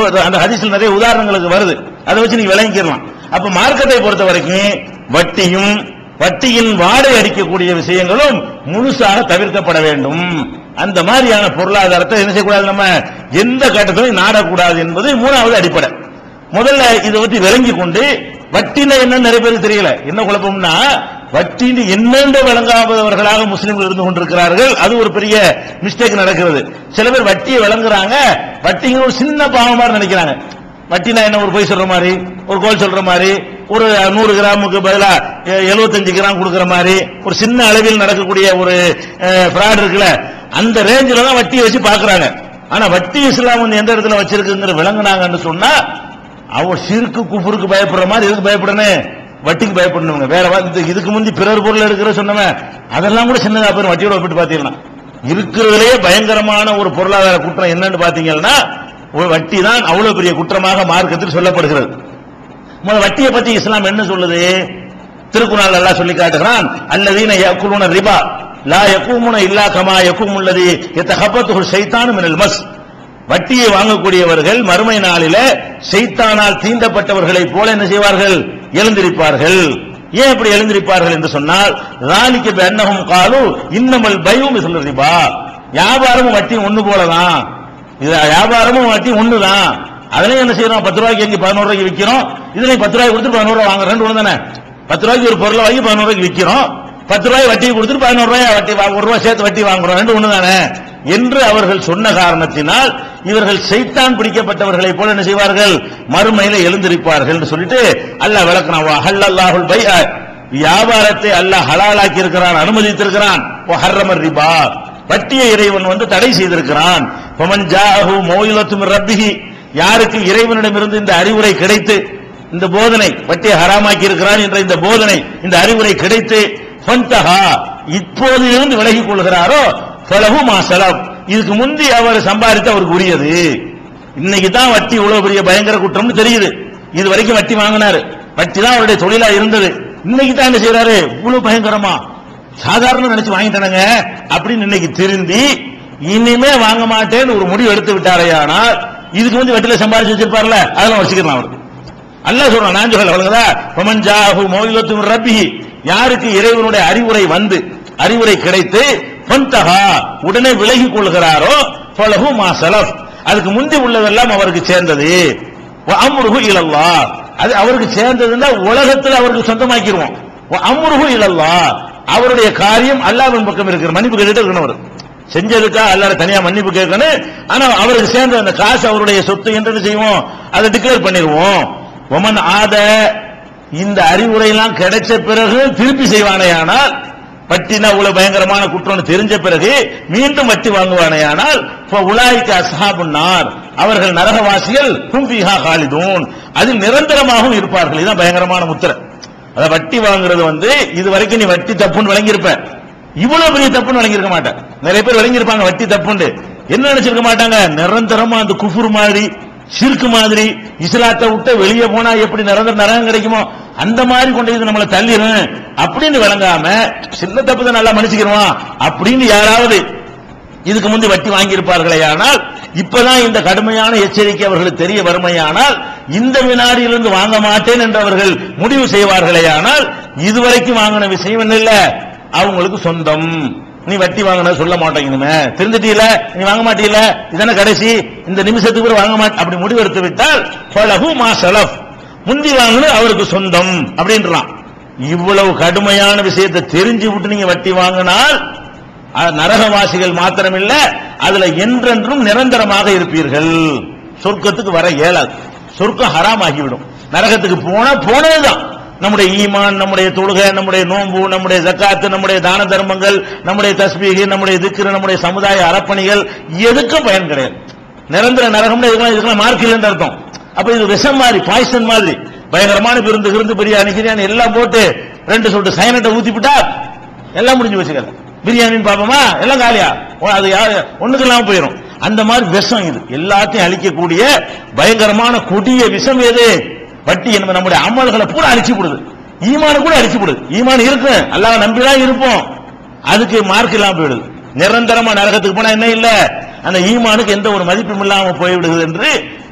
அந்த ஹதீஸ்ல நிறைய உதாரணங்களுக்கு வருது அதை வச்சு நீங்க விளங்கிக்கலாம் அப்ப மார்க்கத்தை பொறுத்த வரைக்கும் வட்டியும் வட்டியின் வாடை அடிக்கக்கூடிய விஷயங்களும் முழுசாக தவிர்க்கப்பட வேண்டும் அந்த மாதிரியான பொருளாதாரத்தை என்ன செய்யக்கூடாது நம்ம எந்த கட்டத்திலும் நாடக்கூடாது என்பது மூணாவது அடிப்படை முதல்ல இதை பத்தி விளங்கி கொண்டு வட்டின என்ன நிறைய பேருக்கு தெரியல என்ன குழப்பம்னா வட்டின்னு என்னென்று விளங்காதவர்களாக முஸ்லிம்கள் இருந்து கொண்டிருக்கிறார்கள் அது ஒரு பெரிய மிஸ்டேக் நடக்கிறது சில பேர் வட்டியை விளங்குறாங்க வட்டிங்க ஒரு சின்ன பாவம் மாதிரி நினைக்கிறாங்க வட்டினா என்ன ஒரு பொய் சொல்ற மாதிரி ஒரு கோல் சொல்ற மாதிரி ஒரு நூறு கிராமுக்கு பதிலா எழுபத்தஞ்சு கிராம் கொடுக்கிற மாதிரி ஒரு சின்ன அளவில் நடக்கக்கூடிய ஒரு ஃப்ராட் இருக்குல்ல அந்த ரேஞ்சில தான் வட்டியை வச்சு பாக்குறாங்க ஆனா வட்டி இஸ்லாம் வந்து எந்த இடத்துல வச்சிருக்குங்கிற விளங்குனாங்கன்னு சொன்னா அவன் சிறுக்கு குஃபுருக்கு பயப்படுற மாதிரி எதுக்கு பயப்படணும் வட்டிக்கு பயப்படணுங்க வேற வா- இந்த இதுக்கு முந்தி பிறர் பொருள் எடுக்கிற சொன்னவன் அதெல்லாம் கூட சின்னதா பேர் வட்டியோட ஒப்பிட்டு பாத்தீங்கன்னா இருக்கிறதுலயே பயங்கரமான ஒரு பொருளாதார குற்றம் என்னன்னு பாத்தீங்கன்னா ஒரு வட்டி தான் அவ்வளவு பெரிய குற்றமாக மார்க்கத்தில் சொல்லப்படுகிறது முதல்ல வட்டியை பத்தி இஸ்லாம் என்ன சொல்லுது திருக்குறள் எல்லாம் சொல்லி காட்டுகிறான் அல்லதீன யக்குலுன ரிபா லா யக்கூமுன இல்லா கமா யக்கும் உள்ளது எத்தகப்பத்துகள் சைத்தானு மினல் மஸ் வட்டியை வாங்கக்கூடியவர்கள் மறுமை நாளில செய்தானால் தீண்டப்பட்டவர்களைப் போல என்ன செய்வார்கள் எழுந்திருப்பார்கள் ஏன் இப்படி எழுந்திருப்பார்கள் என்று சொன்னால் ராணிக்கு பெண்ணகம் காலு இன்னமல் பயம் சொல்ல ரிபா வியாபாரமும் வட்டியும் ஒண்ணு போலதான் இது வியாபாரமும் வட்டி ஒண்ணுதான் அதுலயும் என்ன செய்யறோம் பத்து ரூபாய்க்கு எங்க பதினோரு ரூபாய்க்கு விற்கிறோம் இதுலயும் பத்து ரூபாய்க்கு கொடுத்து பதினோரு ரூபாய் வாங்குறோம் ரெண்டு ஒண்ணு தானே பத்து ரூபாய்க்கு ஒரு பொருளை வாங்கி பதினோரு ரூபாய்க்கு விற்கிறோம் பத்து ரூபாய் வட்டி கொடுத்துட்டு பதினோரு ரூபாய் வட்டி வா- ஒரு ரூபாய் சேர்த்து வட்டி வாங்குறோம் ரெண்டு ஒண்ணு தானே என்று அவர்கள் சொன்ன காரணத்தினால் இவர்கள் சைத்தான் பிடிக்கப்பட்டவர்களைப் போல என்ன செய்வார்கள் மறுமையில எழுந்திருப்பார்கள் என்று சொல்லிட்டு அல்லாஹ் விளக்குறான் ஹல்லல்லாஹுல் பை வியாபாரத்தை அல்லாஹ் ஹலாலாக்கி இருக்கிறான் அனுமதித்திருக்கிறான் ஹர்ரமர் ரிபா வட்டியை இறைவன் வந்து தடை செய்திருக்கிறான் பமன் ஜாஹு மோயிலத்தும் ரப்பிஹி யாருக்கு இறைவனிடமிருந்து இந்த அறிவுரை கிடைத்து இந்த போதனை வட்டியை ஹராமாக்கி இருக்கிறான் என்ற இந்த போதனை இந்த அறிவுரை கிடைத்து ஃபந்தஹா இப்போதிலிருந்து விலகிக் கொள்கிறாரோ ஃபலஹு மா சலப் இதுக்கு முந்தி அவர் சம்பாதித்து அவருக்கு உரியது இன்னைக்கு தான் வட்டி இவ்வளவு பெரிய பயங்கர குற்றம்னு தெரியுது இது வரைக்கும் வட்டி வாங்கினாரு வட்டி தான் அவருடைய தொழிலா இருந்தது இன்னைக்கு தான் என்ன செய்யறாரு இவ்வளவு பயங்கரமா சாதாரண நினைச்சு வாங்கிட்டானுங்க அப்படின்னு இன்னைக்கு திருந்தி இனிமே வாங்க மாட்டேன்னு ஒரு முடிவு எடுத்து விட்டாரையானால் இதுக்கு வந்து வட்டியில சம்பாதிச்சு வச்சிருப்பார்ல அதெல்லாம் வச்சுக்கலாம் அவருக்கு அல்லாஹ் சொல்றான் நான் சொல்லல வழங்குதா பமன் ஜாஹு மௌலிகத்தும் ரப்பிஹி யாருக்கு இறைவனுடைய அறிவுரை வந்து அறிவுரை கிடைத்து ஃபந்தஹா உடனே விலகிக் கொள்கிறாரோ ஃபலஹு மா சலஃப் அதுக்கு முந்தி உள்ளதெல்லாம் அவருக்கு சேர்ந்தது வ அம்ருஹு இலல்லாஹ் அது அவருக்கு சேர்ந்ததுன்னா உலகத்தில் அவருக்கு சொந்தமாக்கிடுவோம் வ அம்ருஹு இலல்லாஹ் அவருடைய காரியம் அல்லாஹ்வின் பக்கம் இருக்கிற மன்னிப்பு கேட்டுட்டு இருக்கணும் அவர் செஞ்சதுக்கா அல்லாஹ் தனியா மன்னிப்பு கேட்கணும் ஆனா அவருக்கு சேர்ந்த அந்த காசு அவருடைய சொத்து என்று என்ன செய்வோம் அதை டிக்ளேர் பண்ணிடுவோம் ஒமன் ஆத இந்த அறிவுரை எல்லாம் கிடைச்ச பிறகு திருப்பி செய்வானேயானால் வட்டினா இவ்வளவு பயங்கரமான குற்றம்னு தெரிஞ்ச பிறகு மீண்டும் வட்டி வாங்குவானேயானால் உலாய்க்கு அஸ்ஹாபுன்னார் அவர்கள் நரகவாசிகள் கும்பிஹா காலிதூன் அதில் நிரந்தரமாகவும் இருப்பார்கள் இதுதான் பயங்கரமான முத்திரை அத வட்டி வாங்குறது வந்து இது வரைக்கும் நீ வட்டி தப்புன்னு விளங்கியிருப்ப இவ்வளவு பெரிய தப்புன்னு விளங்கியிருக்க மாட்டேன் நிறைய பேர் விளங்கியிருப்பாங்க வட்டி தப்புண்டு என்ன நினைச்சிருக்க மாட்டாங்க நிரந்தரமா அந்த குஃபுர் மாதிரி சிறுக்கு மாதிரி இஸ்லாத்தை விட்டு வெளியே போனா எப்படி நிரந்தர நரகம் கிடைக்குமோ அந்த மாதிரி கொண்டு இது நம்மளை தள்ளிடும் அப்படின்னு விளங்காம சின்ன தப்பு தான் நல்லா மன்னிச்சுக்கிறோம் அப்படின்னு யாராவது இதுக்கு முந்தி வட்டி வாங்கியிருப்பார்களே ஆனால் இப்பதான் இந்த கடுமையான எச்சரிக்கை அவர்களுக்கு தெரிய வறுமையானால் இந்த வினாடியிலிருந்து வாங்க மாட்டேன் என்று அவர்கள் முடிவு செய்வார்களே ஆனால் இதுவரைக்கும் வாங்கின விஷயம் என்ன இல்ல அவங்களுக்கு சொந்தம் நீ வட்டி வாங்கின சொல்ல மாட்டேங்கணுமே தெரிஞ்சிட்டீல நீ வாங்க மாட்டீல இதானே கடைசி இந்த நிமிஷத்துக்கு கூட வாங்க மாட்டேன் அப்படி முடிவெடுத்து விட்டால் பலகு மா சலஃப் முந்தி வாங்கினது அவருக்கு சொந்தம் அப்படின்றான் இவ்வளவு கடுமையான விஷயத்தை தெரிஞ்சு விட்டு நீங்க வட்டி வாங்கினால் அது நரகவாசிகள் மாத்திரமில்ல அதுல என்றென்றும் நிரந்தரமாக இருப்பீர்கள் சொர்க்கத்துக்கு வர இயலாது சொர்க்கம் ஹராமாகிவிடும் நரகத்துக்கு போனா போனதுதான் நம்முடைய ஈமான் நம்முடைய தொழுகை நம்முடைய நோன்பு நம்முடைய ஜக்காத்து நம்முடைய தான தர்மங்கள் நம்முடைய தஸ்பீகு நம்முடைய திக்ரு நம்முடைய சமுதாய அறப்பணிகள் எதுக்கும் பயன் கிடையாது நிரந்தர நரகம்னு இதுக்கெல்லாம் இதுக்கெல்லாம் மார்க் இல்லைன்னு அர்த்தம் அப்ப இது விஷம் மாதிரி பாய்சன் மாதிரி பயங்கரமான விருந்து விருந்து பிரியாணி கிரியாணி எல்லாம் போட்டு ரெண்டு சொட்டு சைனட்டை ஊத்திவிட்டா எல்லாம் முடிஞ்சு வச்சுக்கல பிரியாணின்னு பாப்போமா எல்லாம் காலியா ஓ, அது யாரு ஒண்ணுக்கு இல்லாம போயிடும் அந்த மாதிரி விஷம் இது எல்லாத்தையும் அழிக்கக்கூடிய பயங்கரமான கொடிய விஷம் எது வட்டி என்பது நம்முடைய அமல்களை பூரா அழிச்சு விடுது ஈமான கூட அழிச்சு விடுது ஈமான் இருக்கு அல்லாஹ் நம்பிதான் இருப்போம் அதுக்கு மார்க் இல்லாம போயிடுது நிரந்தரமா நரகத்துக்கு போனா என்ன இல்ல அந்த ஈமானுக்கு எந்த ஒரு மதிப்பும் இல்லாம போய்விடுது என்று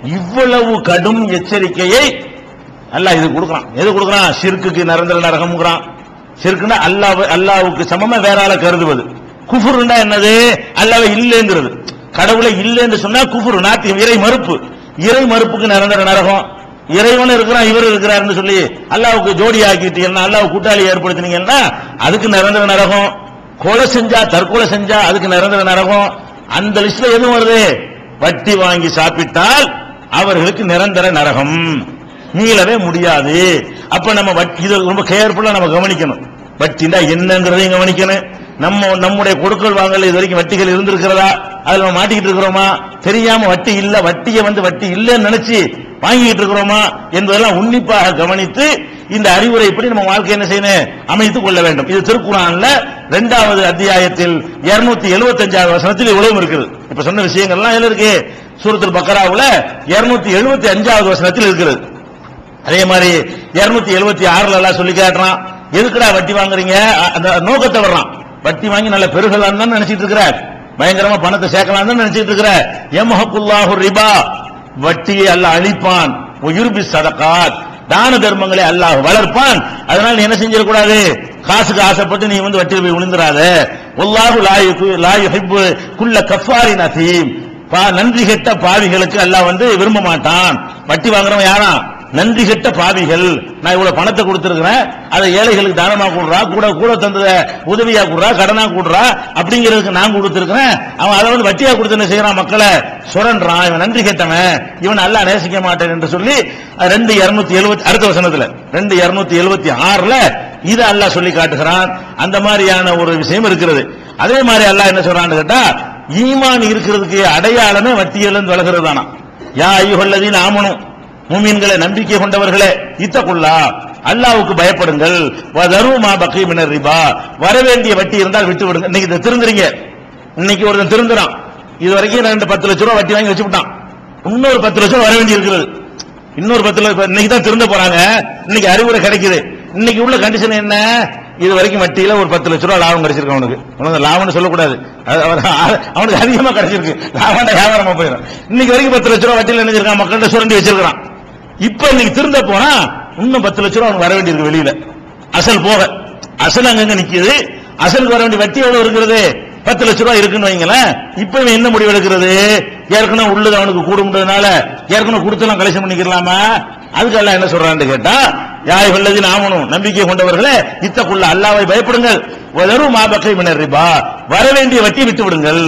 இவ்வளவு கடும் எச்சரிக்கையை அல்லாஹ் இது கொடுக்குறான் எது கொடுக்குறான் ஷிர்க்குக்கு நிரந்தர நரகம்ங்கிறான் ஷிர்க்குன்னா அல்லாஹ் அல்லாஹ்வுக்கு சமமா வேற ஆளை கருதுவது குஃபுருன்னா என்னது அல்லாஹ் இல்லைங்கிறது கடவுளை இல்லைன்னு சொன்னா குஃபுரு நாத்தியம் இறை மறுப்பு இறை மறுப்புக்கு நிரந்தர நரகம் இறைவன் இருக்கிறான் இவர் இருக்கிறாருன்னு சொல்லி அல்லாஹ்வுக்கு ஜோடி ஆக்கிட்டீங்கன்னா அல்லாஹ் கூட்டாளி ஏற்படுத்தினீங்கன்னா அதுக்கு நிரந்தர நரகம் கொலை செஞ்சா தற்கொலை செஞ்சா அதுக்கு நிரந்தர நரகம் அந்த லிஸ்ட்ல எதுவும் வருது வட்டி வாங்கி சாப்பிட்டால் அவர்களுக்கு நிரந்தர நரகம் மீளவே முடியாது அப்ப நம்ம வட்டி இது ரொம்ப கேர்ஃபுல்லா நம்ம கவனிக்கணும் வட்டினா என்னங்கிறதையும் கவனிக்கணும் நம்ம நம்முடைய கொடுக்கல் வாங்கல இது வரைக்கும் வட்டிகள் இருந்திருக்கிறதா அதுல நம்ம மாட்டிக்கிட்டு இருக்கிறோமா தெரியாம வட்டி இல்ல வட்டியை வந்து வட்டி இல்லைன்னு நினைச்சு வாங்கிட்டு இருக்கிறோமா என்பதெல்லாம் உன்னிப்பாக கவனித்து இந்த அறிவுரை இப்படி நம்ம வாழ்க்கை என்ன செய்யணும் அமைத்துக் கொள்ள வேண்டும் இது திருக்குறான்ல இரண்டாவது அத்தியாயத்தில் 275 எழுபத்தஞ்சாவது வசனத்தில் இவ்வளவு இருக்குது இப்ப சொன்ன விஷயங்கள்லாம் எதுல இருக்கு சூரத்துல் பக்கராவுல 275 எழுபத்தி அஞ்சாவது வசனத்தில் இருக்கிறது அதே மாதிரி 276 எழுபத்தி ஆறுல எல்லாம் சொல்லி காட்டுறான் எதுக்குடா வட்டி வாங்குறீங்க அ- அந்த நோக்கத்தை வர்றான் வட்டி வாங்கி நல்ல பெருகலாம் தான் நினைச்சிட்டு இருக்கிற பயங்கரமா பணத்தை சேர்க்கலாம் தான் நினைச்சிட்டு இருக்கிற எமஹக்குல்லாஹு ரிபா வட்டியை அல்லாஹ் அழிப்பான் உயிர்பி சதகாத் தான தர்மங்களை அல்லாஹ் வளர்ப்பான் அதனால நீ என்ன செஞ்சிடக்கூடாது காசுக்கு ஆசைப்பட்டு நீ வந்து வட்டியில் போய் விழுந்துராத ஒல்லாஹு லாயு லாயு ஹிப்பு குல்ல கஃபாரின் அசீம் பா நன்றி கெட்ட பாவிகளுக்கு அல்லாஹ் வந்து விரும்ப மாட்டான் வட்டி வாங்குறவன் யாரா நன்றி கெட்ட பாவிகள் நான் இவ்வளவு பணத்தை கொடுத்திருக்கிறேன் அதை ஏழைகளுக்கு தானமா கொடுறா கூட கூட தந்தத உதவியா கொடுறா கடனா கொடுறா அப்படிங்கிறதுக்கு நான் கொடுத்திருக்கிறேன் அவன் அதை வந்து வட்டியா கொடுத்து என்ன செய்யறான் மக்களை சுரண்டான் இவன் நன்றி கெட்டவன் இவன் நல்லா நேசிக்க மாட்டேன் என்று சொல்லி அஹ், ரெண்டு இருநூத்தி எழுபத்தி அடுத்த வசனத்துல ரெண்டு இருநூத்தி எழுபத்தி ஆறுல இதை அல்லாஹ் சொல்லி காட்டுகிறான் அந்த மாதிரியான ஒரு விஷயம் இருக்கிறது அதே மாதிரி அல்லாஹ் என்ன சொல்றான்னு கேட்டா ஈமான் இருக்கிறதுக்கு அடையாளமே வட்டியில இருந்து விலகிறது தானா யா ஐயுகல்லதீன் ஆமனும் மூமின்களை நம்பிக்கை கொண்டவர்களே இத்தக்குள்ளா அல்லாவுக்கு பயப்படுங்கள் வதருமா பக்கி மினர் ரிபா வர வேண்டிய வட்டி இருந்தால் விட்டு விடுங்க இன்னைக்கு இதை திருந்துறீங்க இன்னைக்கு ஒருத்தன் திருந்துறான் இது வரைக்கும் ரெண்டு பத்து லட்ச ரூபா வட்டி வாங்கி வச்சுட்டான் இன்னொரு பத்து லட்சம் வர வேண்டி இருக்கிறது இன்னொரு பத்து லட்சம் இன்னைக்கு தான் திருந்த போறாங்க இன்னைக்கு அறிவுரை கிடைக்குது இன்னைக்கு உள்ள கண்டிஷன் என்ன இது வரைக்கும் வட்டியில ஒரு பத்து லட்ச ரூபா லாபம் கிடைச்சிருக்கு அவனுக்கு அவனுக்கு லாபம்னு சொல்லக்கூடாது அது அவர் அவனுக்கு அதிகமா கிடைச்சிருக்கு லாபம் வியாபாரமா போயிடும் இன்னைக்கு வரைக்கும் பத்து லட்ச ரூபா வட்டியில் நினைச்சிருக்கான் மக்கள்கிட்ட சுரண்டி வச்சிருக்கான் இப்ப இன்னைக்கு திருந்த போனா இன்னும் பத்து லட்ச ரூபா அவனுக்கு வர வேண்டியிருக்கு வெளியில அசல் போக அசல் அங்கங்க நிக்குது அசலுக்கு வர வேண்டிய வட்டி எவ்வளவு இருக்கிறது பத்து லட்ச ரூபாய் இருக்குன்னு வைங்களேன் இப்ப இவன் என்ன முடிவு எடுக்கிறது ஏற்கனவே உள்ளது அவனுக்கு கூடும்ன்றதுனால ஏற்கனவே கொடுத்தெல்லாம் கலெக்ஷன் பண்ணிக்கலாமா அதுக்கெல்லாம் என்ன சொல்றான்னு கேட்டா யாய் வல்லதி நாமனும் நம்பிக்கை கொண்டவர்களே இத்தக்குள்ள அல்லாவை பயப்படுங்கள் வரும் மாபக்கை மினர் ரிபா வர வேண்டிய வட்டி விட்டு விடுங்கள்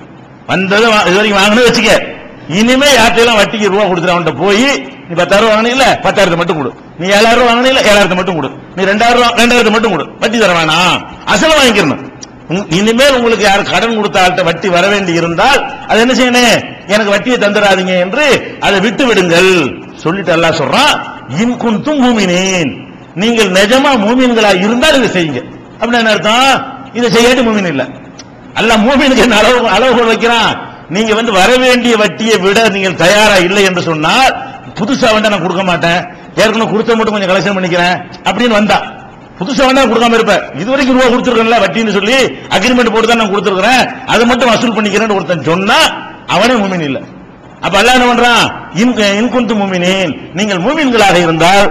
வந்தது வா- இது வரைக்கும் வாங்கினது வச்சுக்க இனிமே யார்ட்டையெல்லாம் வட்டிக்கு ரூபா கொடுத்துரு அவன்கிட்ட போய் நீ பத்தாயிரம் வாங்கினீங்கள பத்தாயிரத்தை மட்டும் கொடு நீ ஏழாயிரம் ரூபா வாங்கினீங்கள ஏழாயிரத்தை மட்டும் கொடு நீ ரெண்டாயிரம் ரூபா ரெண்டாயிரத்தை மட்டும் கொடு வட்டி தர வேணாம் அசல் வாங்கிக்கிறணும் உம், இனிமேல் உங்களுக்கு யார் கடன் கொடுத்த ஆள்கிட்ட வட்டி வர வேண்டி இருந்தால் அது என்ன செய்யணும் எனக்கு வட்டியை தந்துடாதீங்க என்று அதை விட்டு விடுங்கள் சொல்லிட்டு எல்லாம் சொல்றான் இன் குந்தும் மூமினேன் நீங்கள் நிஜமா மூமின்களா இருந்தால் இதை செய்யுங்க அப்படின்னு என்ன அர்த்தம் இதை செய்யாட்டி மூமின் இல்லை அல்லாஹ் மூமினுக்கு என்ன அளவு அளவுகோல் வைக்கிறான் நீங்க வந்து வர வேண்டிய வட்டியை விட நீங்கள் தயாரா இல்லை என்று சொன்னால் புதுசா வேண்டாம் நான் கொடுக்க மாட்டேன் ஏற்கனவே கொடுத்த மட்டும் கொஞ்சம் கலெக்ஷன் பண்ணிக்கிறேன் அப்படின்னு வந்தா புதுசா வேண்டாம் கொடுக்காம இருப்பேன் இது வரைக்கும் ரூபா கொடுத்துருக்கேன்ல வட்டின்னு சொல்லி அக்ரிமெண்ட் போட்டு தான் நான் கொடுத்துருக்கிறேன் அதை மட்டும் வசூல் பண்ணிக்கிறேன்னு ஒருத்தன் சொன்னா அவனே மூமின் இல்ல அப்ப அல்லாஹ் என்ன பண்றான் இன் இன்குந்து மூமினேன் நீங்கள் மூமின்களாக இருந்தால்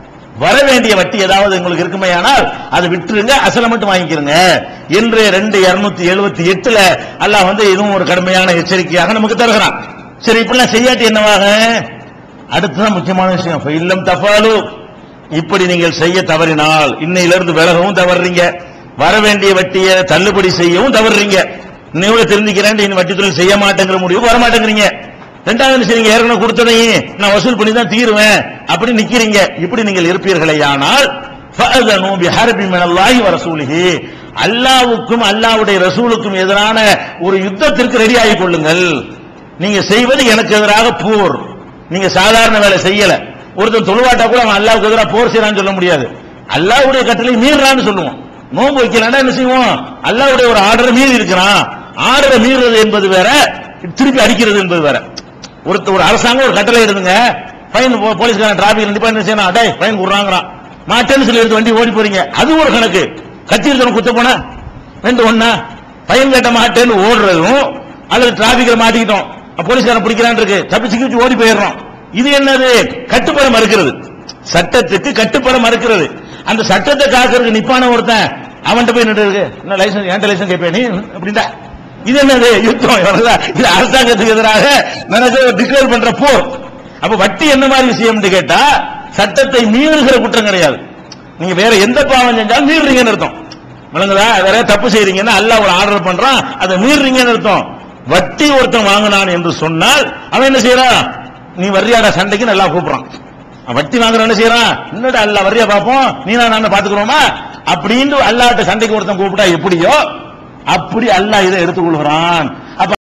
வர வேண்டிய வட்டி ஏதாவது உங்களுக்கு இருக்குமே ஆனால் அதை விட்டுருங்க அசலை மட்டும் வாங்கிக்கிறங்க என்று ரெண்டு இருநூத்தி எழுபத்தி எட்டுல அல்லாஹ் வந்து இதுவும் ஒரு கடுமையான எச்சரிக்கையாக நமக்கு தருகிறான் சரி இப்படிலாம் செய்யாட்டி என்னவாக அடுத்ததான் முக்கியமான விஷயம் இப்ப இல்லம் தஃபாலு இப்படி நீங்கள் செய்ய தவறினால் இன்னையிலிருந்து விலகவும் தவறுறீங்க வர வேண்டிய வட்டியை தள்ளுபடி செய்யவும் தவறுறீங்க இன்னையோட தெரிஞ்சுக்கிறேன் இனி வட்டி தொழில் செய்ய மாட்டேங்கிற முடிவு வர மாட்டேங்கிறீங்க ரெண்டாவது என்ன செய்றீங்க ஏற்கனவே கொடுத்ததையும் நான் வசூல் பண்ணி தான் தீருவேன் அப்படி நிக்கிறீங்க இப்படி நீங்கள் இருப்பீர்களேயானால் ஃபஅதனு பிஹர்பி மினல்லாஹி வ ரசூலிஹி அல்லாஹ்வுக்கும் அல்லாஹ்வுடைய ரசூலுக்கும் எதிரான ஒரு யுத்தத்திற்கு ரெடி ஆகிக் கொள்ளுங்கள் நீங்க செய்வது எனக்கு எதிராக போர் நீங்க சாதாரண வேலை செய்யல ஒருத்தன் தொழுவாட்டா கூட அவன் அல்லாஹ்வுக்கு எதிராக போர் செய்யறான்னு சொல்ல முடியாது அல்லாஹ்வுடைய கட்டளை மீறான்னு சொல்லுவோம் நோன்பு வைக்கலன்னா என்ன செய்வோம் அல்லாஹ்வுடைய ஒரு ஆர்டரை மீறி இருக்கிறான் ஆர்டரை மீறுறது என்பது வேற திருப்பி அடிக்கிறது என்பது வேற ஒருத்த ஒரு அரசாங்கம் ஒரு கட்டளை எடுதுங்க ஃபைன் போலீஸ்காரன் டிராபிக் நிப்பா என்ன செய்யணும் அடே ஃபைன் கொடுறாங்கறான் மாட்டேன்னு சொல்லி எடுத்து வண்டி ஓடி போறீங்க அது ஒரு கணக்கு கத்தி எடுத்து குத்த போன ரெண்டு ஒண்ணா ஃபைன் கட்ட மாட்டேன்னு ஓடுறதும் அல்லது டிராபிக்ல மாட்டிக்கிட்டோம் போலீஸ்காரன் பிடிக்கிறான் இருக்கு தப்பிச்சு கிச்சு ஓடி போயிடுறோம் இது என்னது கட்டுப்பட மறுக்கிறது சட்டத்துக்கு கட்டுப்பட மறுக்கிறது அந்த சட்டத்தை காக்கிறதுக்கு நிப்பான ஒருத்தன் அவன்கிட்ட போய் நின்று இருக்கு என்ன லைசன்ஸ் என்கிட்ட லைசன்ஸ் கேட்பேன் நீ அப்படின்டா இது என்னது யுத்தம் இவ்வளவுதான். இது அரசாங்கத்துக்கு எதிராக நினைச்ச டிக்ளேர் பண்ற போர் அப்ப வட்டி என்ன மாதிரி விஷயம்னு கேட்டா சட்டத்தை மீறுகிற குற்றம் கிடையாது நீங்க வேற எந்த பாவம் செஞ்சாலும் மீறுறீங்கன்னு அர்த்தம் விளங்குதா வேற தப்பு செய்றீங்கன்னா அல்லாஹ் ஒரு ஆர்டர் பண்றான் அதை மீறுறீங்கன்னு அர்த்தம் வட்டி ஒருத்தன் வாங்கினான் என்று சொன்னால் அவன் என்ன செய்யறான் நீ வர்றியாடா சண்டைக்கு நல்லா கூப்பிடுறான் அவன் வட்டி வாங்குறவன் என்ன செய்யறான் என்னடா அல்ல வர்றியா பாப்போம் நீ நான் நான் பாத்துக்கிறோமா அப்படின்னு அல்லாட்ட சண்டைக்கு ஒருத்தன் கூப்பிட்டா எப்படியோ அப்படி அல்லாஹ் இதை எடுத்துக்கொள்கிறான் அப்ப